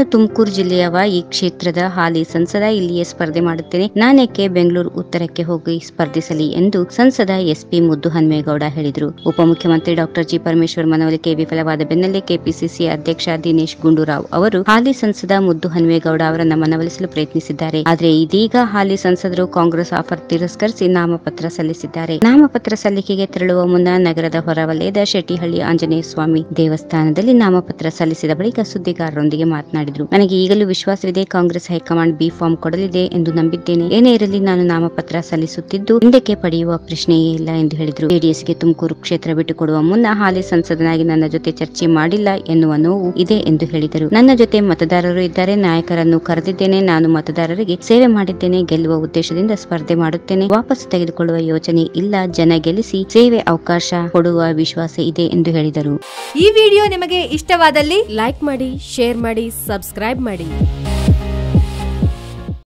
ತುಮಕೂರು ಜಿಲ್ಲೆಯವ ಈ ಕ್ಷೇತ್ರದ ಹಾಲಿ ಸಂಸದ ಇಲ್ಲಿಯೇ ಸ್ಪರ್ಧೆ ಮಾಡುತ್ತೇನೆ ನಾನೇಕೆ ಬೆಂಗಳೂರು ಉತ್ತರಕ್ಕೆ ಹೋಗಿ ಸ್ಪರ್ಧಿಸಲಿ ಎಂದು ಸಂಸದ ಎಸ್ಪಿ ಮುದ್ದು ಹನ್ಮೇಗೌಡ ಹೇಳಿದರು ಉಪಮುಖ್ಯಮಂತ್ರಿ ಡಾಕ್ಟರ್ ಜಿ ಪರಮೇಶ್ವರ್ ಮನವೊಲಿಕೆ ವಿಫಲವಾದ ಬೆನ್ನಲ್ಲೇ ಕೆಪಿಸಿಸಿ ಅಧ್ಯಕ್ಷ ದಿನೇಶ್ ಗುಂಡೂರಾವ್ ಅವರು ಹಾಲಿ ಸಂಸದ ಮುದ್ದು ಹನ್ಮೇಗೌಡ ಅವರನ್ನ ಮನವೊಲಿಸಲು ಪ್ರಯತ್ನಿಸಿದ್ದಾರೆ ಆದರೆ ಇದೀಗ ಹಾಲಿ ಸಂಸದರು ಕಾಂಗ್ರೆಸ್ ಆಫರ್ ತಿರಸ್ಕರಿಸಿ ನಾಮಪತ್ರ ಸಲ್ಲಿಸಿದ್ದಾರೆ ನಾಮಪತ್ರ ಸಲ್ಲಿಕೆಗೆ ತೆರಳುವ ಮುನ್ನ ನಗರದ ಹೊರವಲಯದ ಶೆಟ್ಟಿಹಳ್ಳಿ ಆಂಜನೇಯ ಸ್ವಾಮಿ ದೇವಸ್ಥಾನದಲ್ಲಿ ನಾಮಪತ್ರ ಸಲ್ಲಿಸಿದ ಬಳಿಕ ಸುದ್ದಿಗಾರರೊಂದಿಗೆ ಮಾತನಾಡಿದರು ನನಗೆ ಈಗಲೂ ವಿಶ್ವಾಸವಿದೆ ಕಾಂಗ್ರೆಸ್ ಹೈಕಮಾಂಡ್ ಬಿ ಫಾರ್ಮ್ ಕೊಡಲಿದೆ ಎಂದು ನಂಬಿದ್ದೇನೆ ಏನೇ ಇರಲಿ ನಾನು ನಾಮಪತ್ರ ಸಲ್ಲಿಸುತ್ತಿದ್ದು ಹಿಂದಕ್ಕೆ ಪಡೆಯುವ ಪ್ರಶ್ನೆಯೇ ಇಲ್ಲ ಎಂದು ಹೇಳಿದರು ಜೆಡಿಎಸ್ಗೆ ತುಮಕೂರು ಕ್ಷೇತ್ರ ಬಿಟ್ಟುಕೊಡುವ ಮುನ್ನ ಹಾಲಿ ಸಂಸದನಾಗಿ ನನ್ನ ಜೊತೆ ಚರ್ಚೆ ಮಾಡಿಲ್ಲ ಎನ್ನುವ ನೋವು ಇದೆ ಎಂದು ಹೇಳಿದರು ನನ್ನ ಜೊತೆ ಮತದಾರರು ಇದ್ದಾರೆ ನಾಯಕರನ್ನು ಕರೆದಿದ್ದೇನೆ ನಾನು ಮತದಾರರಿಗೆ ಸೇವೆ ಮಾಡಿದ್ದೇನೆ ಗೆಲ್ಲುವ ಉದ್ದೇಶದಿಂದ ಸ್ಪರ್ಧೆ ಮಾಡುತ್ತೇನೆ ವಾಪಸ್ ತೆಗೆದುಕೊಳ್ಳುವ ಯೋಚನೆ ಇಲ್ಲ ಜನ ಗೆಲ್ಲಿಸಿ ಸೇವೆ ಅವಕಾಶ ಕೊಡುವ ವಿಶ್ವಾಸ ಇದೆ ಎಂದು ಹೇಳಿದರು ಈ ವಿಡಿಯೋ ನಿಮಗೆ ಇಷ್ಟವಾದಲ್ಲಿ ಲೈಕ್ ಮಾಡಿ ಶೇರ್ ಮಾಡಿ ಸಬ್ಸ್ಕ್ರೈಬ್ ಮಾಡಿ